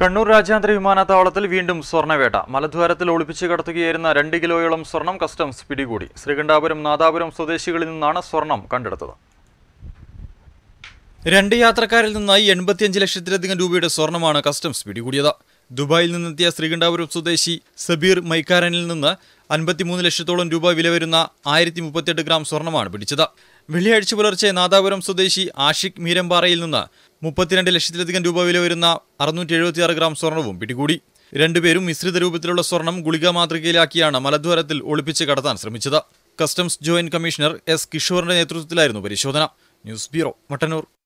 കണ്ണൂർ രാജ്യാന്തര വിമാനത്താവളത്തിൽ വീണ്ടും സ്വർണ്ണവേട്ട മലദ്വാരത്തിൽ ഒളിപ്പിച്ച് കടത്തുകയായിരുന്ന രണ്ട് കിലോയോളം സ്വർണം കസ്റ്റംസ് പിടികൂടി ശ്രീകണ്ഠാപുരം നാദാപുരം സ്വദേശികളിൽ നിന്നാണ് സ്വർണം കണ്ടെടുത്തത് രണ്ട് യാത്രക്കാരിൽ നിന്നായി എൺപത്തിയഞ്ച് ലക്ഷത്തിലധികം രൂപയുടെ സ്വർണമാണ് കസ്റ്റംസ് പിടികൂടിയത് ദുബായിൽ നിന്നെത്തിയ ശ്രീകണ്ഠാപുരം സ്വദേശി സബീർ മൈക്കാരനിൽ നിന്ന് അൻപത്തിമൂന്ന് ലക്ഷത്തോളം രൂപ വില വരുന്ന ആയിരത്തി മുപ്പത്തിയെട്ട് ഗ്രാം സ്വർണമാണ് പിടിച്ചത് വെള്ളിയാഴ്ച പുലർച്ചെ നാദാപുരം സ്വദേശി ആഷിഖ് മീരമ്പാറയിൽ നിന്ന് മുപ്പത്തിരണ്ട് ലക്ഷത്തിലധികം രൂപ വില വരുന്ന അറുന്നൂറ്റി എഴുപത്തിയാറ് ഗ്രാം സ്വർണവും പിടികൂടി രണ്ടുപേരും മിശ്രിത രൂപത്തിലുള്ള സ്വർണം ഗുളിക മാതൃകയിലാക്കിയാണ് മലദ്വാരത്തിൽ ഒളിപ്പിച്ച് കടത്താൻ ശ്രമിച്ചത് കസ്റ്റംസ് ജോയിന്റ് കമ്മീഷണർ എസ് കിഷോറിന്റെ നേതൃത്വത്തിലായിരുന്നു പരിശോധന ന്യൂസ് ബ്യൂറോ മട്ടന്നൂർ